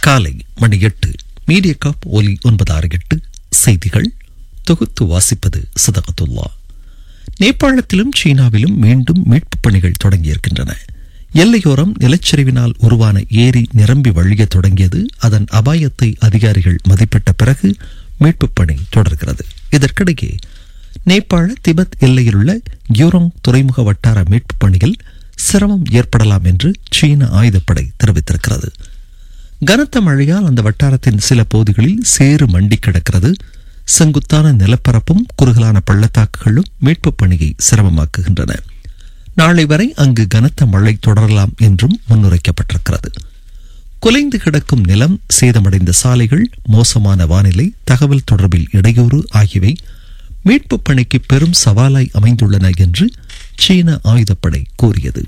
காலை மணி எட்டு மீடியா காப் ஒலி ஒன்பது ஆறு எட்டு செய்திகள் தொகுத்து வாசிப்பது சதகத்துல்லா நேபாளத்திலும் சீனாவிலும் மீண்டும் மீட்புப் பணிகள் தொடங்கியிருக்கின்றன எல்லையோரம் நிலச்சரிவினால் உருவான ஏரி நிரம்பி வழிய தொடங்கியது அதன் அபாயத்தை அதிகாரிகள் மதிப்பிட்ட பிறகு மீட்புப் பணி தொடர்கிறது இதற்கிடையே நேபாள திபெத் எல்லையிலுள்ள கியூரோங் துறைமுக வட்டார மீட்புப் பணியில் சிரமம் ஏற்படலாம் என்று சீன ஆயுதப்படை தெரிவித்திருக்கிறது கனத்த மழையால் அந்த வட்டாரத்தின் சில பகுதிகளில் சேறு மண்டி கிடக்கிறது செங்குத்தான நிலப்பரப்பும் குறுகலான பள்ளத்தாக்குகளும் மீட்புப் பணியை சிரமமாக்குகின்றன நாளை வரை அங்கு கனத்த மழை தொடரலாம் என்றும் முன்னுரைக்கப்பட்டிருக்கிறது குலைந்து கிடக்கும் நிலம் சேதமடைந்த சாலைகள் மோசமான வானிலை தகவல் தொடர்பில் இடையூறு ஆகியவை மீட்புப் பணிக்கு பெரும் சவாலாய் அமைந்துள்ளன என்று சீன ஆயுதப்படை கூறியது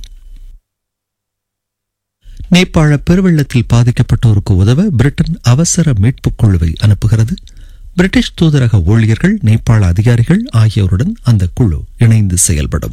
நேபாள பெருவெள்ளத்தில் பாதிக்கப்பட்டோருக்கு உதவ பிரிட்டன் அவசர மீட்புக் குழுவை அனுப்புகிறது பிரிட்டிஷ் தூதரக ஊழியர்கள் நேபாள அதிகாரிகள் ஆகியோருடன் அந்த குழு இணைந்து செயல்படும்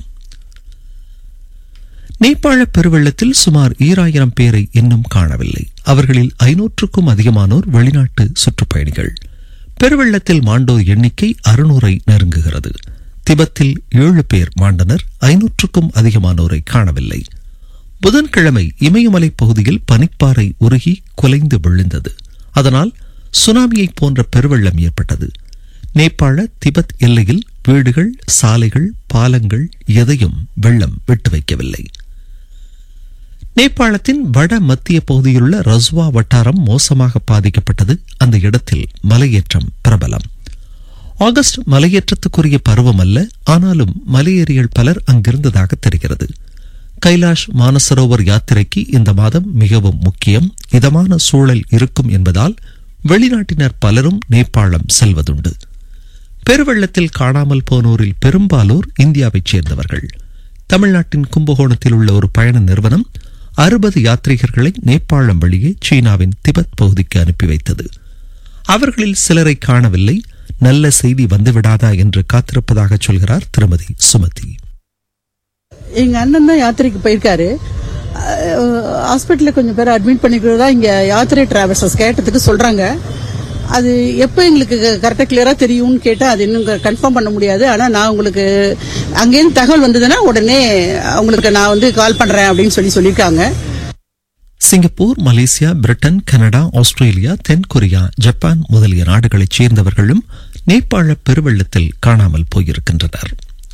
நேபாள பெருவெள்ளத்தில் சுமார் ஈராயிரம் பேரை இன்னும் காணவில்லை அவர்களில் ஐநூற்றுக்கும் அதிகமானோர் வெளிநாட்டு சுற்றுப்பயணிகள் பெருவெள்ளத்தில் மாண்டோர் எண்ணிக்கை அறுநூறை நெருங்குகிறது திபெத்தில் ஏழு பேர் மாண்டனர் ஐநூற்றுக்கும் அதிகமானோரை காணவில்லை புதன்கிழமை இமயமலை பகுதியில் பனிப்பாறை உருகி குலைந்து விழுந்தது அதனால் சுனாமியை போன்ற பெருவெள்ளம் ஏற்பட்டது நேபாள திபெத் எல்லையில் வீடுகள் சாலைகள் பாலங்கள் எதையும் வெள்ளம் விட்டு வைக்கவில்லை நேபாளத்தின் வட மத்திய பகுதியிலுள்ள ரஸ்வா வட்டாரம் மோசமாக பாதிக்கப்பட்டது அந்த இடத்தில் மலையேற்றம் பிரபலம் ஆகஸ்ட் மலையேற்றத்துக்குரிய பருவம் அல்ல ஆனாலும் மலையேறிகள் பலர் அங்கிருந்ததாக தெரிகிறது கைலாஷ் மானசரோவர் யாத்திரைக்கு இந்த மாதம் மிகவும் முக்கியம் இதமான சூழல் இருக்கும் என்பதால் வெளிநாட்டினர் பலரும் நேபாளம் செல்வதுண்டு பெருவெள்ளத்தில் காணாமல் போனோரில் பெரும்பாலோர் இந்தியாவைச் சேர்ந்தவர்கள் தமிழ்நாட்டின் கும்பகோணத்தில் உள்ள ஒரு பயண நிறுவனம் அறுபது யாத்ரீகர்களை நேபாளம் வழியே சீனாவின் திபெத் பகுதிக்கு அனுப்பி வைத்தது அவர்களில் சிலரை காணவில்லை நல்ல செய்தி வந்துவிடாதா என்று காத்திருப்பதாக சொல்கிறார் திருமதி சுமதி எங்க அண்ணன் தான் யாத்திரைக்கு போயிருக்காரு ஹாஸ்பிட்டல்ல கொஞ்சம் பேர் அட்மிட் பண்ணிக்கிறதா இங்க யாத்திரை டிராவல்ஸஸ் கேட்டதுக்கு சொல்றாங்க அது எப்போ எங்களுக்கு கரெக்டா கிளியரா தெரியும்னு கேட்டா அது இன்னும் கன்ஃபார்ம் பண்ண முடியாது ஆனா நான் உங்களுக்கு அங்கேருந்து தகவல் வந்ததுன்னா உடனே உங்களுக்கு நான் வந்து கால் பண்றேன் அப்படின்னு சொல்லி சொல்லியிருக்காங்க Singapore Malaysia Britain Canada Australia தென்கொரியா ஜப்பான் முதலிய நாடுகளைச் சேர்ந்தவர்களும் நேபாள பெருவெள்ளத்தில் காணாமல் போயிருக்கின்றனர்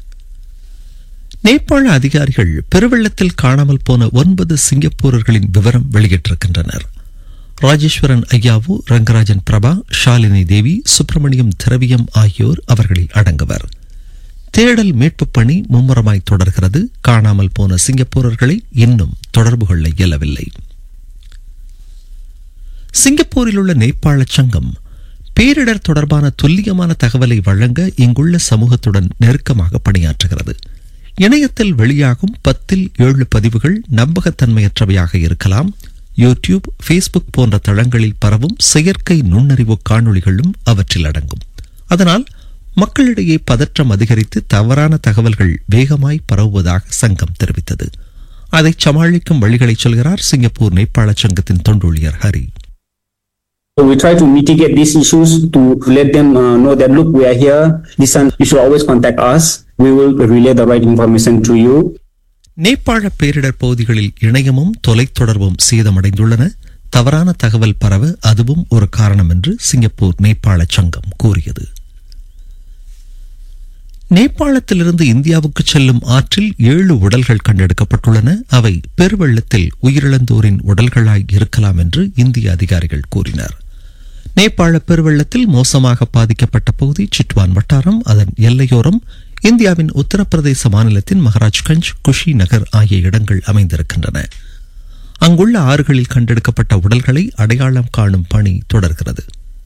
நேபாள அதிகாரிகள் பெருவெள்ளத்தில் காணாமல் போன ஒன்பது சிங்கப்பூரர்களின் விவரம் வெளியிட்டிருக்கின்றனர் ராஜேஸ்வரன் ஐயாவு ரங்கராஜன் பிரபா ஷாலினி தேவி சுப்பிரமணியம் திரவியம் ஆகியோர் அவர்களில் அடங்குவர் தேடல் மீட்புப் பணி மும்முரமாய் தொடர்கிறது காணாமல் போன சிங்கப்பூரர்களை இன்னும் தொடர்பு கொள்ள இயலவில்லை சிங்கப்பூரில் உள்ள நேபாள சங்கம் பேரிடர் தொடர்பான துல்லியமான தகவலை வழங்க இங்குள்ள சமூகத்துடன் நெருக்கமாக பணியாற்றுகிறது இணையத்தில் வெளியாகும் பத்தில் ஏழு பதிவுகள் நம்பகத்தன்மையற்றவையாக இருக்கலாம் யூடியூப் ஃபேஸ்புக் போன்ற தளங்களில் பரவும் செயற்கை நுண்ணறிவு காணொளிகளும் அவற்றில் அடங்கும் அதனால் மக்களிடையே பதற்றம் அதிகரித்து தவறான தகவல்கள் வேகமாய் பரவுவதாக சங்கம் தெரிவித்தது அதை சமாளிக்கும் வழிகளை சொல்கிறார் சிங்கப்பூர் நேபாள சங்கத்தின் தொண்டூழியர் Hari So we try to mitigate these issues to let them uh, know that look, we are here. Listen, you should always contact us. We will relay the right information to you. நேபாள பேரிடர் பகுதிகளில் இணையமும் தொலைத்தொடர்பும் சேதமடைந்துள்ளன தவறான தகவல் பரவ அதுவும் ஒரு காரணம் என்று சிங்கப்பூர் நேபாள சங்கம் கூறியது நேபாளத்திலிருந்து இந்தியாவுக்கு செல்லும் ஆற்றில் ஏழு உடல்கள் கண்டெடுக்கப்பட்டுள்ளன அவை பெருவெள்ளத்தில் உயிரிழந்தோரின் உடல்களாய் இருக்கலாம் என்று இந்திய அதிகாரிகள் கூறினர் நேபாள பெருவெள்ளத்தில் மோசமாக பாதிக்கப்பட்ட பகுதி சிட்வான் வட்டாரம் அதன் எல்லையோரம் இந்தியாவின் உத்தரப்பிரதேச மாநிலத்தின் மகாராஜ்கஞ்ச் குஷி நகர் ஆகிய இடங்கள் அமைந்திருக்கின்றன அங்குள்ள ஆறுகளில் கண்டெடுக்கப்பட்ட உடல்களை அடையாளம் காணும் பணி தொடர்கிறது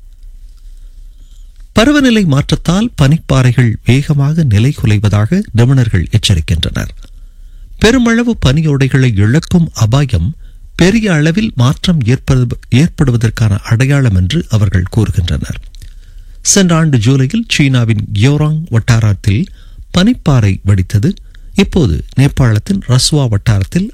பருவநிலை மாற்றத்தால் பனிப்பாறைகள் வேகமாக நிலை குலைவதாக நிபுணர்கள் எச்சரிக்கின்றனர் பெருமளவு பனியோடைகளை இழக்கும் அபாயம் பெரிய அளவில் மாற்றம் ஏற்படு- ஏற்படுவதற்கான அடையாளம் என்று அவர்கள் கூறுகின்றனர் சென்ற ஆண்டு ஜூலையில் சீனாவின் கியோராங் வட்டாரத்தில் பனிப்பாறை வெடித்தது இப்போது நேபாளத்தின் ரஸ்வா வட்டாரத்தில்